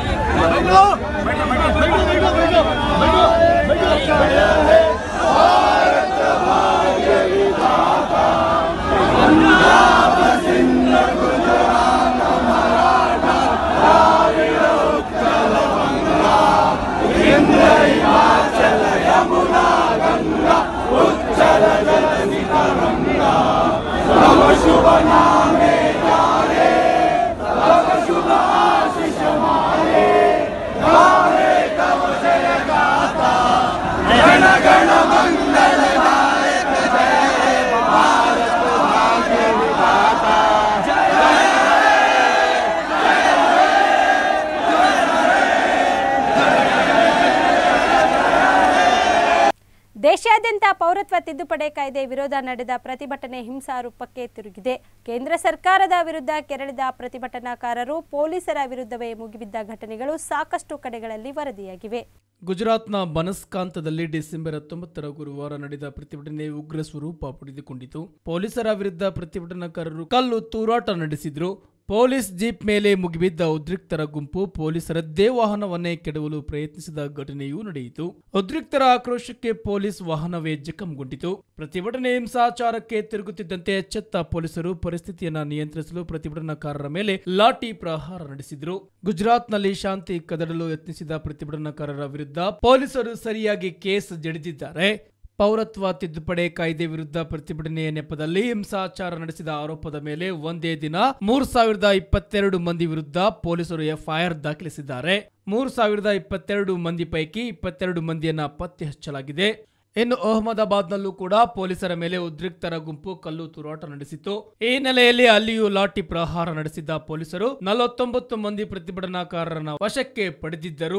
ದೇಶಾದ್ಯಂತ ಪೌರತ್ವ ತಿದ್ದುಪಡಿ ಕಾಯ್ದೆ ವಿರೋಧ ನಡೆದ ಪ್ರತಿಭಟನೆ ಹಿಂಸಾರೂಪಕ್ಕೆ ತಿರುಗಿದೆ ಕೇಂದ್ರ ಸರ್ಕಾರದ ವಿರುದ್ಧ ಕೆರಳಿದ ಪ್ರತಿಭಟನಾಕಾರರು ಪೊಲೀಸರ ವಿರುದ್ಧವೇ ಮುಗಿಬಿದ್ದ ಘಟನೆಗಳು ಸಾಕಷ್ಟು ಕಡೆಗಳಲ್ಲಿ ವರದಿಯಾಗಿವೆ ಗುಜರಾತ್ನ ಬನಸ್ಕಾಂತದಲ್ಲಿ ಡಿಸೆಂಬರ್ ಹತ್ತೊಂಬತ್ತರ ಗುರುವಾರ ನಡೆದ ಪ್ರತಿಭಟನೆ ಉಗ್ರ ಸ್ವರೂಪ ಪಡೆದುಕೊಂಡಿತು ಪೊಲೀಸರ ವಿರುದ್ಧ ಪ್ರತಿಭಟನಾಕಾರರು ಕಲ್ಲು ತೂರಾಟ ನಡೆಸಿದ್ರು ಪೊಲೀಸ್ ಜೀಪ್ ಮೇಲೆ ಮುಗಿಬಿದ್ದ ಉದ್ರಿಕ್ತರ ಗುಂಪು ಪೊಲೀಸರದ್ದೇ ವಾಹನವನ್ನೇ ಕೆಡವಲು ಪ್ರಯತ್ನಿಸಿದ ಘಟನೆಯೂ ನಡೆಯಿತು ಉದ್ರಿಕ್ತರ ಆಕ್ರೋಶಕ್ಕೆ ಪೊಲೀಸ್ ವಾಹನವೇ ಜಖಂಗೊಂಡಿತು ಪ್ರತಿಭಟನೆ ಹಿಂಸಾಚಾರಕ್ಕೆ ತಿರುಗುತ್ತಿದ್ದಂತೆ ಎಚ್ಚೆತ್ತ ಪೊಲೀಸರು ಪರಿಸ್ಥಿತಿಯನ್ನ ನಿಯಂತ್ರಿಸಲು ಪ್ರತಿಭಟನಾಕಾರರ ಮೇಲೆ ಲಾಠಿ ಪ್ರಹಾರ ನಡೆಸಿದ್ರು ಗುಜರಾತ್ನಲ್ಲಿ ಶಾಂತಿ ಕದಡಲು ಯತ್ನಿಸಿದ ಪ್ರತಿಭಟನಾಕಾರರ ವಿರುದ್ಧ ಪೊಲೀಸರು ಸರಿಯಾಗಿ ಕೇಸ್ ಜಡಿದಿದ್ದಾರೆ ಪೌರತ್ವ ತಿದ್ದುಪಡಿ ಕಾಯ್ದೆ ವಿರುದ್ಧ ಪ್ರತಿಭಟನೆಯ ನೆಪದಲ್ಲಿ ಹಿಂಸಾಚಾರ ನಡೆಸಿದ ಆರೋಪದ ಮೇಲೆ ಒಂದೇ ದಿನ ಮೂರ್ ಸಾವಿರದ ಇಪ್ಪತ್ತೆರಡು ಮಂದಿ ವಿರುದ್ಧ ಪೊಲೀಸರು ಎಫ್ಐಆರ್ ದಾಖಲಿಸಿದ್ದಾರೆ ಮೂರ್ ಸಾವಿರದ ಇಪ್ಪತ್ತೆರಡು ಮಂದಿ ಪೈಕಿ ಇಪ್ಪತ್ತೆರಡು ಮಂದಿಯನ್ನ ಪತ್ತೆ ಹಚ್ಚಲಾಗಿದೆ ಇನ್ನು ಅಹಮದಾಬಾದ್ನಲ್ಲೂ ಕೂಡ ಪೊಲೀಸರ ಮೇಲೆ ಉದ್ರಿಕ್ತರ ಗುಂಪು ಕಲ್ಲು ತೂರಾಟ ನಡೆಸಿತು ಈ ಹಿನ್ನೆಲೆಯಲ್ಲಿ ಅಲ್ಲಿಯೂ ಲಾಠಿ ಪ್ರಹಾರ ನಡೆಸಿದ್ದ ಪೊಲೀಸರು ನಲವತ್ತೊಂಬತ್ತು ಮಂದಿ ಪ್ರತಿಭಟನಾಕಾರರನ್ನ ವಶಕ್ಕೆ ಪಡೆದಿದ್ದರು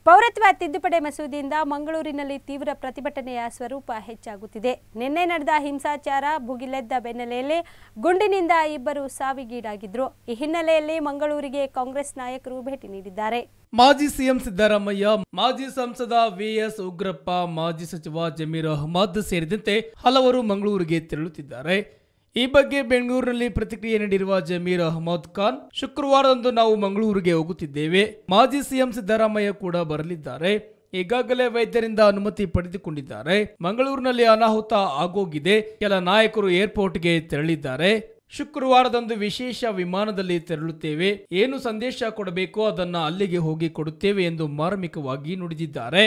ಪೌರತ್ವ ತಿದ್ದುಪಡಿ ಮಸೂದೆಯಿಂದ ಮಂಗಳೂರಿನಲ್ಲಿ ತೀವ್ರ ಪ್ರತಿಭಟನೆಯ ಸ್ವರೂಪ ಹೆಚ್ಚಾಗುತ್ತಿದೆ ನಿನ್ನೆ ನಡೆದ ಹಿಂಸಾಚಾರ ಭುಗಿಲೆದ್ದ ಬೆನ್ನಲೆಯಲ್ಲಿ ಗುಂಡಿನಿಂದ ಇಬ್ಬರು ಸಾವಿಗೀಡಾಗಿದ್ರು ಈ ಹಿನ್ನೆಲೆಯಲ್ಲಿ ಮಂಗಳೂರಿಗೆ ಕಾಂಗ್ರೆಸ್ ನಾಯಕರು ಭೇಟಿ ನೀಡಿದ್ದಾರೆ ಮಾಜಿ ಸಿಎಂ ಸಿದ್ದರಾಮಯ್ಯ ಮಾಜಿ ಸಂಸದ ವಿಎಸ್ ಉಗ್ರಪ್ಪ ಮಾಜಿ ಸಚಿವ ಜಮೀರ್ ಅಹಮದ್ ಸೇರಿದಂತೆ ಹಲವರು ಮಂಗಳೂರಿಗೆ ತೆರಳುತ್ತಿದ್ದಾರೆ ಈ ಬಗ್ಗೆ ಬೆಂಗಳೂರಿನಲ್ಲಿ ಪ್ರತಿಕ್ರಿಯೆ ನೀಡಿರುವ ಜಮೀರ್ ಅಹಮದ್ ಖಾನ್ ಶುಕ್ರವಾರದಂದು ನಾವು ಮಂಗಳೂರಿಗೆ ಹೋಗುತ್ತಿದ್ದೇವೆ ಮಾಜಿ ಸಿಎಂ ಸಿದ್ದರಾಮಯ್ಯ ಕೂಡ ಬರಲಿದ್ದಾರೆ ಈಗಾಗಲೇ ವೈದ್ಯರಿಂದ ಅನುಮತಿ ಪಡೆದುಕೊಂಡಿದ್ದಾರೆ ಮಂಗಳೂರಿನಲ್ಲಿ ಅನಾಹುತ ಆಗೋಗಿದೆ ಕೆಲ ನಾಯಕರು ಏರ್ಪೋರ್ಟ್ಗೆ ತೆರಳಿದ್ದಾರೆ ಶುಕ್ರವಾರದಂದು ವಿಶೇಷ ವಿಮಾನದಲ್ಲಿ ತೆರಳುತ್ತೇವೆ ಏನು ಸಂದೇಶ ಕೊಡಬೇಕೋ ಅದನ್ನ ಅಲ್ಲಿಗೆ ಹೋಗಿ ಕೊಡುತ್ತೇವೆ ಎಂದು ಮಾರ್ಮಿಕವಾಗಿ ನುಡಿದಿದ್ದಾರೆ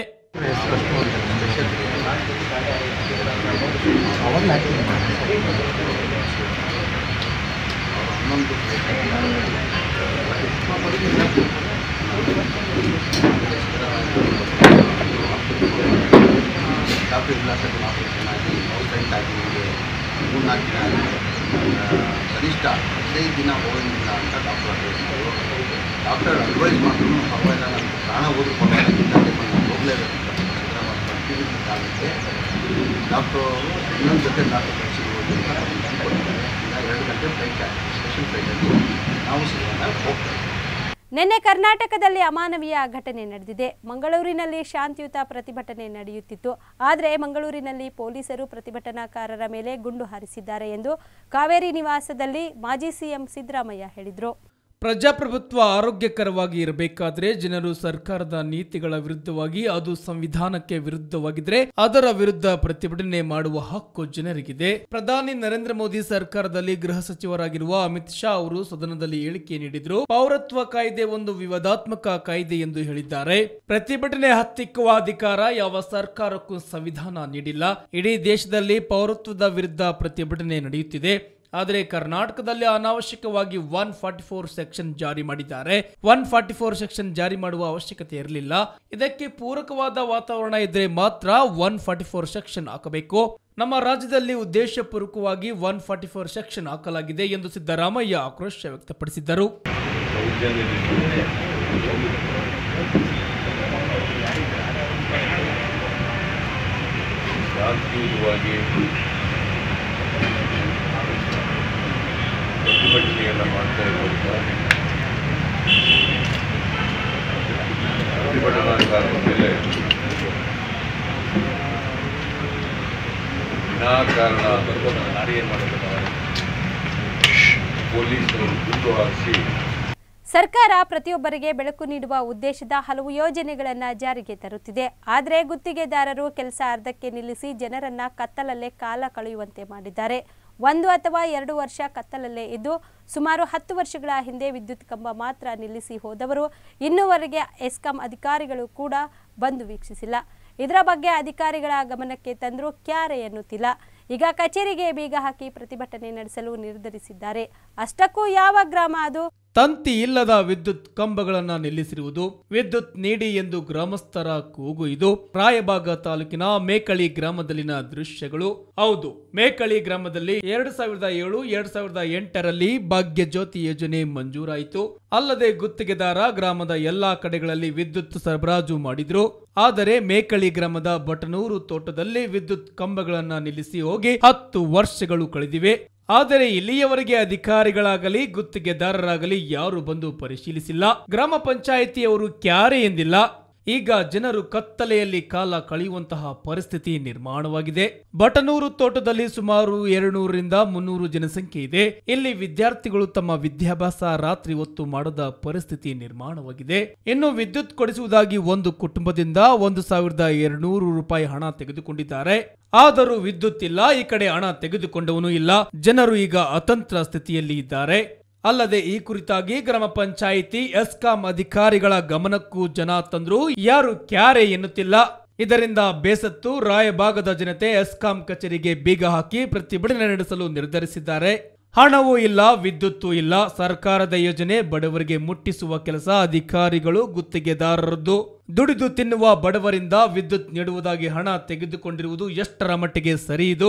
ಡಾಕ್ಟರ್ ವಿಲಾಸದ ಆಪರೇಷನ್ ಆಗಿ ಔಟ್ಸೈಡ್ ಆಗಿ ನಿಮಗೆ ಮೂರ್ನಾಲ್ಕು ದಿನ ಆಗಿದೆ. ಆ, ಕನಿಷ್ಠ ಹದಿನೈದು ದಿನ ಹೋಗಂಗಿಲ್ಲ ಅಂತ ಡಾಕ್ಟರ್ ಅಡ್ವೈಸ್ ಮಾಡಿದ್ರು ಡಾಕ್ಟರ್ ಅಡ್ವೈಸ್ ಮಾಡಿದ್ರು ಪರವಾಗಿಲ್ಲ ನಾನು ಪ್ರಾಣ ಹೋದ್ರೂ ಪರವಾಗಿಲ್ಲ ಇಲ್ಲದೆ ನಾನು ಹೋಗಲೇಬೇಕು ಕಂಟಿನ್ಯೂ ಆಗುತ್ತೆ ಡಾಕ್ಟರ್ ಇನ್ನೊಂದು ಜೊತೆ ಡಾಕ್ಟರ್ ಕಳಿಸಿ ಹೋಗಿ ಅಂತ permission ಕೊಟ್ಟಿದ್ದಾರೆ ಈಗ ಎರಡು ಗಂಟೆ ಫ್ಲೈಟ್ ಸ್ಪೆಷಲ್ ಫ್ಲೈಟಲ್ಲಿ ನಾವು ಸಿಗೋಣ ಹೋಗ್ತೇವೆ ನಿನ್ನೆ ಕರ್ನಾಟಕದಲ್ಲಿ ಅಮಾನವೀಯ ಘಟನೆ ನಡೆದಿದೆ ಮಂಗಳೂರಿನಲ್ಲಿ ಶಾಂತಿಯುತ ಪ್ರತಿಭಟನೆ ನಡೆಯುತ್ತಿತ್ತು ಆದರೆ ಮಂಗಳೂರಿನಲ್ಲಿ ಪೊಲೀಸರು ಪ್ರತಿಭಟನಾಕಾರರ ಮೇಲೆ ಗುಂಡು ಹಾರಿಸಿದ್ದಾರೆ ಎಂದು ಕಾವೇರಿ ನಿವಾಸದಲ್ಲಿ ಮಾಜಿ ಸಿಎಂ ಸಿದ್ದರಾಮಯ್ಯ ಹೇಳಿದರು ಪ್ರಜಾಪ್ರಭುತ್ವ ಆರೋಗ್ಯಕರವಾಗಿ ಇರಬೇಕಾದ್ರೆ ಜನರು ಸರ್ಕಾರದ ನೀತಿಗಳ ವಿರುದ್ಧವಾಗಿ ಅದು ಸಂವಿಧಾನಕ್ಕೆ ವಿರುದ್ಧವಾಗಿದ್ರೆ ಅದರ ವಿರುದ್ಧ ಪ್ರತಿಭಟನೆ ಮಾಡುವ ಹಕ್ಕು ಜನರಿಗಿದೆ ಪ್ರಧಾನಿ ನರೇಂದ್ರ ಮೋದಿ ಸರ್ಕಾರದಲ್ಲಿ ಗೃಹ ಸಚಿವರಾಗಿರುವ ಅಮಿತ್ ಶಾ ಅವರು ಸದನದಲ್ಲಿ ಹೇಳಿಕೆ ನೀಡಿದ್ರು ಪೌರತ್ವ ಕಾಯ್ದೆ ಒಂದು ವಿವಾದಾತ್ಮಕ ಕಾಯ್ದೆ ಎಂದು ಹೇಳಿದ್ದಾರೆ ಪ್ರತಿಭಟನೆ ಹತ್ತಿಕ್ಕುವ ಅಧಿಕಾರ ಯಾವ ಸರ್ಕಾರಕ್ಕೂ ಸಂವಿಧಾನ ನೀಡಿಲ್ಲ ಇಡೀ ದೇಶದಲ್ಲಿ ಪೌರತ್ವದ ವಿರುದ್ಧ ಪ್ರತಿಭಟನೆ ನಡೆಯುತ್ತಿದೆ ಆದರೆ ಕರ್ನಾಟಕದಲ್ಲಿ ಅನಾವಶ್ಯಕವಾಗಿ ಒನ್ ಫಾರ್ಟಿ ಫೋರ್ ಸೆಕ್ಷನ್ ಜಾರಿ ಮಾಡಿದ್ದಾರೆ ಒನ್ ಫಾರ್ಟಿ ಫೋರ್ ಸೆಕ್ಷನ್ ಜಾರಿ ಮಾಡುವ ಅವಶ್ಯಕತೆ ಇರಲಿಲ್ಲ ಇದಕ್ಕೆ ಪೂರಕವಾದ ವಾತಾವರಣ ಇದ್ರೆ ಮಾತ್ರ ಒನ್ ಫಾರ್ಟಿ ಫೋರ್ ಸೆಕ್ಷನ್ ಹಾಕಬೇಕು ನಮ್ಮ ರಾಜ್ಯದಲ್ಲಿ ಉದ್ದೇಶಪೂರ್ವಕವಾಗಿ ಒನ್ ಫಾರ್ಟಿ ಫೋರ್ ಸೆಕ್ಷನ್ ಹಾಕಲಾಗಿದೆ ಎಂದು ಸಿದ್ದರಾಮಯ್ಯ ಆಕ್ರೋಶ ವ್ಯಕ್ತಪಡಿಸಿದ್ದರು ಶಾಂತಿಯುತವಾಗಿ ಪ್ರತಿಭಟನೆಯನ್ನು ಮಾಡ್ತಾ ಇರುವಂಥ ಪ್ರತಿಭಟನಾಕಾರರ ಮೇಲೆ ವಿನಾಕಾರಣ ನಾರಿಯೇನು ಮಾಡಿದ್ದಾರೆ ಪೊಲೀಸರು ಗುಂಡು ಹಾರಿಸಿ ಸರ್ಕಾರ ಪ್ರತಿಯೊಬ್ಬರಿಗೆ ಬೆಳಕು ನೀಡುವ ಉದ್ದೇಶದ ಹಲವು ಯೋಜನೆಗಳನ್ನು ಜಾರಿಗೆ ತರುತ್ತಿದೆ ಆದರೆ ಗುತ್ತಿಗೆದಾರರು ಕೆಲಸ ಅರ್ಧಕ್ಕೆ ನಿಲ್ಲಿಸಿ ಜನರನ್ನ ಕತ್ತಲಲ್ಲೇ ಕಾಲ ಕಳೆಯುವಂತೆ ಮಾಡಿದ್ದಾರೆ ಒಂದು ಅಥವಾ ಎರಡು ವರ್ಷ ಕತ್ತಲಲ್ಲೇ ಇದ್ದು ಸುಮಾರು ಹತ್ತು ವರ್ಷಗಳ ಹಿಂದೆ ವಿದ್ಯುತ್ ಕಂಬ ಮಾತ್ರ ನಿಲ್ಲಿಸಿ ಹೋದವರು ಇನ್ನೂವರೆಗೆ ಎಸ್ಕಾಂ ಅಧಿಕಾರಿಗಳು ಕೂಡ ಬಂದು ವೀಕ್ಷಿಸಿಲ್ಲ ಇದರ ಬಗ್ಗೆ ಅಧಿಕಾರಿಗಳ ಗಮನಕ್ಕೆ ತಂದರೂ ಕ್ಯಾರೆ ಎನ್ನುತ್ತಿಲ್ಲ ಈಗ ಕಚೇರಿಗೆ ಬೀಗ ಹಾಕಿ ಪ್ರತಿಭಟನೆ ನಡೆಸಲು ನಿರ್ಧರಿಸಿದ್ದಾರೆ ಅಷ್ಟಕ್ಕೂ ಯಾವ ಗ್ರಾಮ ಅದು ತಂತಿ ಇಲ್ಲದ ವಿದ್ಯುತ್ ಕಂಬಗಳನ್ನ ನಿಲ್ಲಿಸಿರುವುದು ವಿದ್ಯುತ್ ನೀಡಿ ಎಂದು ಗ್ರಾಮಸ್ಥರ ಕೂಗು ಇದು ರಾಯಬಾಗ ತಾಲೂಕಿನ ಮೇಕಳಿ ಗ್ರಾಮದಲ್ಲಿನ ದೃಶ್ಯಗಳು ಹೌದು ಮೇಕಳಿ ಗ್ರಾಮದಲ್ಲಿ ಎರಡು ಸಾವಿರದ ಏಳು ಎರಡ್ ಸಾವಿರದ ಎಂಟರಲ್ಲಿ ಭಾಗ್ಯ ಜ್ಯೋತಿ ಯೋಜನೆ ಮಂಜೂರಾಯಿತು ಅಲ್ಲದೆ ಗುತ್ತಿಗೆದಾರ ಗ್ರಾಮದ ಎಲ್ಲಾ ಕಡೆಗಳಲ್ಲಿ ವಿದ್ಯುತ್ ಸರಬರಾಜು ಮಾಡಿದ್ರು ಆದರೆ ಮೇಕಳಿ ಗ್ರಾಮದ ಬಟನೂರು ತೋಟದಲ್ಲಿ ವಿದ್ಯುತ್ ಕಂಬಗಳನ್ನ ನಿಲ್ಲಿಸಿ ಹೋಗಿ ಹತ್ತು ವರ್ಷಗಳು ಕಳೆದಿವೆ ಆದರೆ ಇಲ್ಲಿಯವರೆಗೆ ಅಧಿಕಾರಿಗಳಾಗಲಿ ಗುತ್ತಿಗೆದಾರರಾಗಲಿ ಯಾರು ಬಂದು ಪರಿಶೀಲಿಸಿಲ್ಲ ಗ್ರಾಮ ಪಂಚಾಯಿತಿಯವರು ಕ್ಯಾರೆ ಎಂದಿಲ್ಲ ಈಗ ಜನರು ಕತ್ತಲೆಯಲ್ಲಿ ಕಾಲ ಕಳೆಯುವಂತಹ ಪರಿಸ್ಥಿತಿ ನಿರ್ಮಾಣವಾಗಿದೆ ಬಟನೂರು ತೋಟದಲ್ಲಿ ಸುಮಾರು ಎರಡ್ನೂರರಿಂದ ಮುನ್ನೂರು ಜನಸಂಖ್ಯೆ ಇದೆ ಇಲ್ಲಿ ವಿದ್ಯಾರ್ಥಿಗಳು ತಮ್ಮ ವಿದ್ಯಾಭ್ಯಾಸ ರಾತ್ರಿ ಹೊತ್ತು ಮಾಡದ ಪರಿಸ್ಥಿತಿ ನಿರ್ಮಾಣವಾಗಿದೆ ಇನ್ನು ವಿದ್ಯುತ್ ಕೊಡಿಸುವುದಾಗಿ ಒಂದು ಕುಟುಂಬದಿಂದ ಒಂದು ಸಾವಿರದ ಎರಡ್ನೂರು ರೂಪಾಯಿ ಹಣ ತೆಗೆದುಕೊಂಡಿದ್ದಾರೆ ಆದರೂ ವಿದ್ಯುತ್ ಇಲ್ಲ ಈ ಕಡೆ ಹಣ ತೆಗೆದುಕೊಂಡವನು ಇಲ್ಲ ಜನರು ಈಗ ಅತಂತ್ರ ಸ್ಥಿತಿಯಲ್ಲಿ ಇದ್ದಾರೆ ಅಲ್ಲದೆ ಈ ಕುರಿತಾಗಿ ಗ್ರಾಮ ಪಂಚಾಯಿತಿ ಎಸ್ಕಾಂ ಅಧಿಕಾರಿಗಳ ಗಮನಕ್ಕೂ ಜನ ತಂದ್ರು ಯಾರು ಕ್ಯಾರೆ ಎನ್ನುತ್ತಿಲ್ಲ ಇದರಿಂದ ಬೇಸತ್ತು ರಾಯಭಾಗದ ಜನತೆ ಎಸ್ಕಾಂ ಕಚೇರಿಗೆ ಬೀಗ ಹಾಕಿ ಪ್ರತಿಭಟನೆ ನಡೆಸಲು ನಿರ್ಧರಿಸಿದ್ದಾರೆ ಹಣವೂ ಇಲ್ಲ ವಿದ್ಯುತ್ತೂ ಇಲ್ಲ ಸರ್ಕಾರದ ಯೋಜನೆ ಬಡವರಿಗೆ ಮುಟ್ಟಿಸುವ ಕೆಲಸ ಅಧಿಕಾರಿಗಳು ಗುತ್ತಿಗೆದಾರರದ್ದು ದುಡಿದು ತಿನ್ನುವ ಬಡವರಿಂದ ವಿದ್ಯುತ್ ನೀಡುವುದಾಗಿ ಹಣ ತೆಗೆದುಕೊಂಡಿರುವುದು ಎಷ್ಟರ ಮಟ್ಟಿಗೆ ಸರಿ ಇದು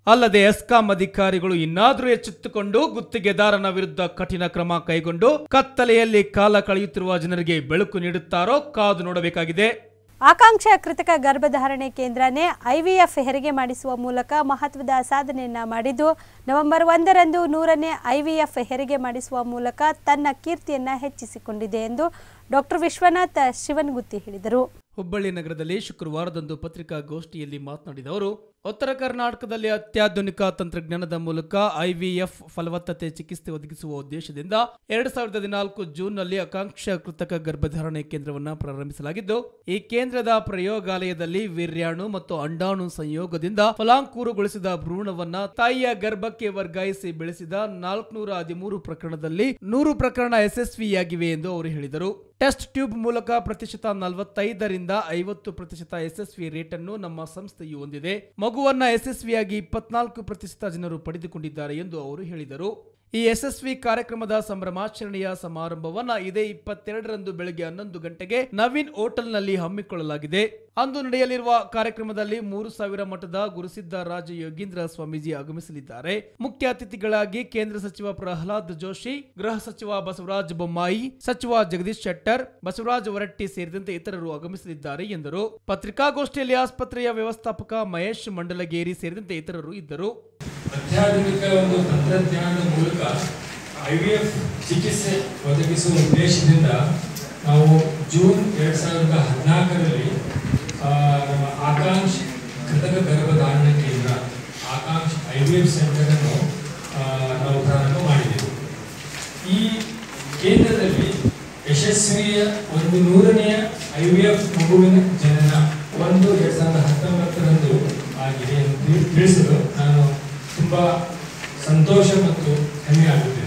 ಅಲ್ಲದೆ ಎಸ್ಕಾಂ ಅಧಿಕಾರಿಗಳು ಇನ್ನಾದರೂ ಎಚ್ಚೆತ್ತುಕೊಂಡು ಗುತ್ತಿಗೆದಾರನ ವಿರುದ್ಧ ಕಠಿಣ ಕ್ರಮ ಕೈಗೊಂಡು ಕತ್ತಲೆಯಲ್ಲಿ ಕಾಲ ಕಳೆಯುತ್ತಿರುವ ಜನರಿಗೆ ಬೆಳಕು ನೀಡುತ್ತಾರೋ ಕಾದು ನೋಡಬೇಕಾಗಿದೆ ಆಕಾಂಕ್ಷ ಕೃತಕ ಗರ್ಭಧಾರಣೆ ಕೇಂದ್ರನೇ ಐವಿಎಫ್ ಹೆರಿಗೆ ಮಾಡಿಸುವ ಮೂಲಕ ಮಹತ್ವದ ಸಾಧನೆಯನ್ನ ಮಾಡಿದ್ದು ನವೆಂಬರ್ ಒಂದರಂದು ನೂರನೇ ಐವಿಎಫ್ ಹೆರಿಗೆ ಮಾಡಿಸುವ ಮೂಲಕ ತನ್ನ ಕೀರ್ತಿಯನ್ನ ಹೆಚ್ಚಿಸಿಕೊಂಡಿದೆ ಎಂದು ಡಾಕ್ಟರ್ ವಿಶ್ವನಾಥ್ ಶಿವನ್ಗುತ್ತಿ ಹೇಳಿದರು ಹುಬ್ಬಳ್ಳಿ ನಗರದಲ್ಲಿ ಶುಕ್ರವಾರದಂದು ಪತ್ರಿಕಾಗೋಷ್ಠಿಯಲ್ಲಿ ಮಾತನಾಡಿದ ಅವರು ಉತ್ತರ ಕರ್ನಾಟಕದಲ್ಲಿ ಅತ್ಯಾಧುನಿಕ ತಂತ್ರಜ್ಞಾನದ ಮೂಲಕ ಐವಿಎಫ್ ಫಲವತ್ತತೆ ಚಿಕಿತ್ಸೆ ಒದಗಿಸುವ ಉದ್ದೇಶದಿಂದ ಎರಡ್ ಸಾವಿರದ ಹದಿನಾಲ್ಕು ಜೂನ್ನಲ್ಲಿ ಆಕಾಂಕ್ಷ ಕೃತಕ ಗರ್ಭಧಾರಣೆ ಕೇಂದ್ರವನ್ನು ಪ್ರಾರಂಭಿಸಲಾಗಿದ್ದು ಈ ಕೇಂದ್ರದ ಪ್ರಯೋಗಾಲಯದಲ್ಲಿ ವೀರ್ಯಾಣು ಮತ್ತು ಅಂಡಾಣು ಸಂಯೋಗದಿಂದ ಫಲಾಂಕುರಗೊಳಿಸಿದ ಭ್ರೂಣವನ್ನ ತಾಯಿಯ ಗರ್ಭಕ್ಕೆ ವರ್ಗಾಯಿಸಿ ಬೆಳೆಸಿದ ನಾಲ್ಕುನೂರ ಹದಿಮೂರು ಪ್ರಕರಣದಲ್ಲಿ ನೂರು ಪ್ರಕರಣ ಯಶಸ್ವಿಯಾಗಿವೆ ಎಂದು ಅವರು ಹೇಳಿದರು ಟೆಸ್ಟ್ ಟ್ಯೂಬ್ ಮೂಲಕ ಪ್ರತಿಶತ ನಲವತ್ತೈದರಿಂದ ಐವತ್ತು ಪ್ರತಿಶತ ಯಶಸ್ವಿ ರೇಟ್ ಅನ್ನು ನಮ್ಮ ಸಂಸ್ಥೆಯು ಹೊಂದಿದೆ ಮಗುವನ್ನ ಯಶಸ್ವಿಯಾಗಿ ಇಪ್ಪತ್ನಾಲ್ಕು ಪ್ರತಿಶತ ಜನರು ಪಡೆದುಕೊಂಡಿದ್ದಾರೆ ಎಂದು ಅವರು ಹೇಳಿದರು ಈ ಯಶಸ್ವಿ ಕಾರ್ಯಕ್ರಮದ ಸಂಭ್ರಮಾಚರಣೆಯ ಸಮಾರಂಭವನ್ನ ಇದೇ ಇಪ್ಪತ್ತೆರಡರಂದು ಬೆಳಗ್ಗೆ ಹನ್ನೊಂದು ಗಂಟೆಗೆ ನವೀನ್ ಹೋಟೆಲ್ನಲ್ಲಿ ಹಮ್ಮಿಕೊಳ್ಳಲಾಗಿದೆ ಅಂದು ನಡೆಯಲಿರುವ ಕಾರ್ಯಕ್ರಮದಲ್ಲಿ ಮೂರು ಸಾವಿರ ಮಠದ ಗುರುಸಿದ್ದ ರಾಜ ಯೋಗೀಂದ್ರ ಸ್ವಾಮೀಜಿ ಆಗಮಿಸಲಿದ್ದಾರೆ ಮುಖ್ಯ ಅತಿಥಿಗಳಾಗಿ ಕೇಂದ್ರ ಸಚಿವ ಪ್ರಹ್ಲಾದ್ ಜೋಶಿ ಗೃಹ ಸಚಿವ ಬಸವರಾಜ ಬೊಮ್ಮಾಯಿ ಸಚಿವ ಜಗದೀಶ್ ಶೆಟ್ಟರ್ ಬಸವರಾಜ ಹೊರಟ್ಟಿ ಸೇರಿದಂತೆ ಇತರರು ಆಗಮಿಸಲಿದ್ದಾರೆ ಎಂದರು ಪತ್ರಿಕಾಗೋಷ್ಠಿಯಲ್ಲಿ ಆಸ್ಪತ್ರೆಯ ವ್ಯವಸ್ಥಾಪಕ ಮಹೇಶ್ ಮಂಡಲಗೇರಿ ಸೇರಿದಂತೆ ಇತರರು ಇದ್ದರು ಅತ್ಯಾಧುನಿಕ ಒಂದು ತಂತ್ರಜ್ಞಾನದ ಮೂಲಕ ಐ ವಿ ಎಫ್ ಚಿಕಿತ್ಸೆ ಒದಗಿಸುವ ಉದ್ದೇಶದಿಂದ ನಾವು ಜೂನ್ ಎರಡು ಸಾವಿರದ ಹದಿನಾಲ್ಕರಲ್ಲಿ ಆ, ನಮ್ಮ ಆಕಾಂಕ್ಷ ಕೃತಕ ಗರ್ಭಧಾರಣ ಕೇಂದ್ರ ಆಕಾಂಕ್ಷ ಐ ವಿ ಎಫ್ ಸೆಂಟರನ್ನು ಆ, ನಾವು ಪ್ರಾರಂಭ ಮಾಡಿದೆವು ಈ ಕೇಂದ್ರದಲ್ಲಿ ಯಶಸ್ವಿಯ ಒಂದು ನೂರನೆಯ ಐ ವಿ ಎಫ್ ಮಗುವಿನ ಜನನ ಒಂದು ಎರಡು ಸಾವಿರದ ಹತ್ತೊಂಬತ್ತರಂದು ಆಗಿದೆ ಎಂದು ತಿಳಿ- ತಿಳಿಸಲು ನಾನು ತುಂಬ ಸಂತೋಷ ಮತ್ತು ಹೆಮ್ಮೆ ಆಗುತ್ತೇನೆ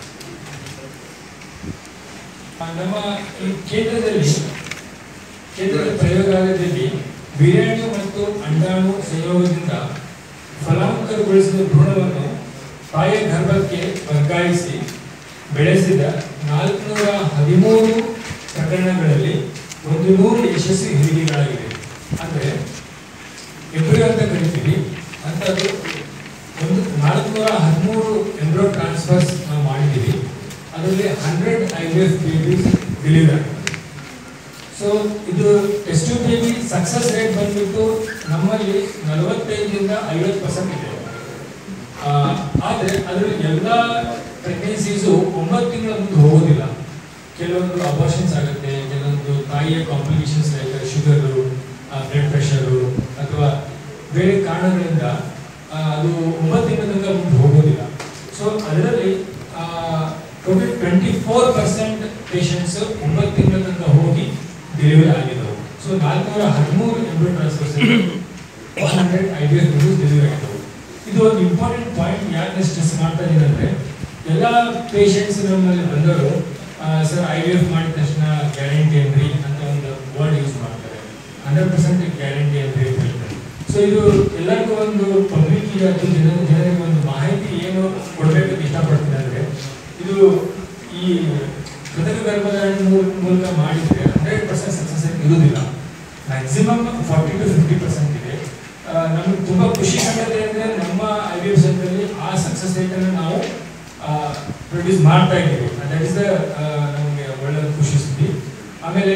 ಆ, ನಮ್ಮ ಈ ಕೇಂದ್ರದಲ್ಲಿ ಕೇಂದ್ರದ ಪ್ರಯೋಗಾಲಯದಲ್ಲಿ ವೀರ್ಯಾಣು ಮತ್ತು ಅಂಡಾಣು ಸಂಯೋಗದಿಂದ ಫಲಾಂಕರಗೊಳಿಸಿದ ಭ್ರೂಣವನ್ನು ತಾಯಿಯ ಗರ್ಭಕ್ಕೆ ವರ್ಗಾಯಿಸಿ ಬೆಳೆಸಿದ ನಾಲ್ಕುನೂರ ಹದಿಮೂರು ಪ್ರಕರಣಗಳಲ್ಲಿ ಒಂದು ನೂರು ಯಶಸ್ವಿ ಹೆರಿಗೆಗಳಾಗಿವೆ ಅಂದರೆ ಎಬ್ರಿಯೋ ಅಂತ ಕರಿತೀವಿ ಅಂಥದ್ದು ಒಂದು ನಾಲ್ಕುನೂರ ಹದಿಮೂರು ಎಂಬ್ರೋ ಟ್ರಾನ್ಸ್ಫರ್ಸ್ ನಾವು ಮಾಡಿದ್ದೀವಿ ಅದರಲ್ಲಿ hundred I V F babies deliver ಆಗಿದೆ ಸೊ ಇದು ಟೆಸ್ಟ್ ಬೇಬಿ ಸಕ್ಸಸ್ ರೇಟ್ ಬಂದ್ಬಿಟ್ಟು ನಮ್ಮಲ್ಲಿ ನಲವತ್ತೈದರಿಂದ ಐವತ್ತು ಪರ್ಸೆಂಟ್ ಇದೆ ಆ, ಆದ್ರೆ ಅದರಲ್ಲಿ ಎಲ್ಲ ಪ್ರೆಗ್ನೆನ್ಸೀಸು ಒಂಬತ್ತು ತಿಂಗಳ ಮುಂದೆ ಹೋಗೋದಿಲ್ಲ ಕೆಲವೊಂದು ಅಬಾರ್ಷನ್ಸ್ ಆಗುತ್ತೆ ಕೆಲವೊಂದು ತಾಯಿಯ complications like sugar blood pressure ಅಥವಾ ಬೇರೆ ಕಾರಣಗಳಿಂದ ಆ, ಅದು ಒಂಬತ್ತು ತಿಂಗಳ ತನಕ ಮುಂದೆ ಹೋಗೋದಿಲ್ಲ ಸೊ ಅದರಲ್ಲಿ total twenty four percent patients ಒಂಬತ್ತು ತಿಂಗಳ ತನಕ ಹೋಗಿ ಡೆಲಿವರಿ ಆಗಿದ್ದವು ಸೊ ನಾಲ್ಕುನೂರ ಹದಿಮೂರು embryo transfers one hundred I D S delivery ಆಗಿದ್ದವು ಇದು ಒಂದು ಇಂಪಾರ್ಟೆಂಟ್ ಪಾಯಿಂಟ್ ಯಾಕೆ ಸ್ಟ್ರೆಸ್ ಮಾಡ್ತಾ ಇದ್ದೀನಿ ಅಂದ್ರೆ ಎಲ್ಲ ಪೇಷಂಟ್ಸ್ ನಮ್ಮಲ್ಲಿ ಬಂದವರು ಸರ್ ಐ ವಿ ಎಫ್ ಮಾಡಿದ ತಕ್ಷಣ ಗ್ಯಾರಂಟಿ ಏನ್ರಿ ಅಂತ ಒಂದು ವರ್ಡ್ ಯೂಸ್ ಮಾಡ್ತಾರೆ ಹಂಡ್ರೆಡ್ ಪರ್ಸೆಂಟ್ ಗ್ಯಾರಂಟಿ ಏನ್ರಿ ಅಂತ ಹೇಳ್ತಾರೆ ಸೊ ಇದು ಎಲ್ಲರಿಗೂ ಒಂದು ಪಬ್ಲಿಕ್ ಅದು ಜನ ಜನರಿಗೆ ಒಂದು ಮಾಹಿತಿ ಏನು ಕೊಡಬೇಕಂತ ಇಷ್ಟಪಡ್ತೀನಿ ಅಂದ್ರೆ ಇದು ಈ ಕೃತಕ ಗರ್ಭಧಾರಣೆ ಮೂಲ- ಮೂಲಕ ಮಾಡಿದ್ರೆ ಹಂಡ್ರೆಡ್ ಪರ್ಸೆಂಟ್ ಸಕ್ಸಸ್ ಇರುವುದಿಲ್ಲ maximum forty to fifty percent ಇದೆ ಆ, ನಮ್ಗೆ ತುಂಬಾ ಖುಷಿ ಸಂಗತಿ ಅಂದ್ರೆ ನಮ್ಮ ಐ ವಿ ಎಫ್ ಸೆಂಟರ್ಲಿ ಆ ಸಕ್ಸಸ್ ರೇಟ್ ಅನ್ನು ನಾವು ಪ್ರೊಡ್ಯೂಸ್ ಮಾಡ್ತಾ ಇದ್ದೀವಿ ದಟ್ ಇಸ್ ದ ನಮಗೆ ಒಳ್ಳೆ ಖುಷಿ ಸುದ್ದಿ ಆಮೇಲೆ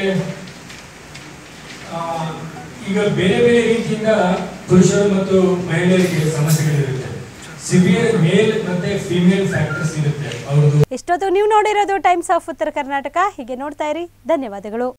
ಆ, ಈಗ ಬೇರೆ ಬೇರೆ ರೀತಿಯಿಂದ ಪುರುಷರು ಮತ್ತು ಮಹಿಳೆಯರಿಗೆ ಸಮಸ್ಯೆಗಳಿರುತ್ತೆ ಸಿವಿಯರ್ ಮೇಲ್ ಮತ್ತೆ ಫಿಮೇಲ್ ಫ್ಯಾಕ್ಟರ್ಸ್ ಇರುತ್ತೆ ಅವ್ರದ್ದು ಇಷ್ಟೊತ್ತು ನೀವು ನೋಡಿರೋದು ಟೈಮ್ಸ್ ಆಫ್ ಉತ್ತರ ಕರ್ನಾಟಕ ಹೀಗೆ ನೋಡ್ತಾ ಇರಿ ಧನ್ಯವಾದಗಳು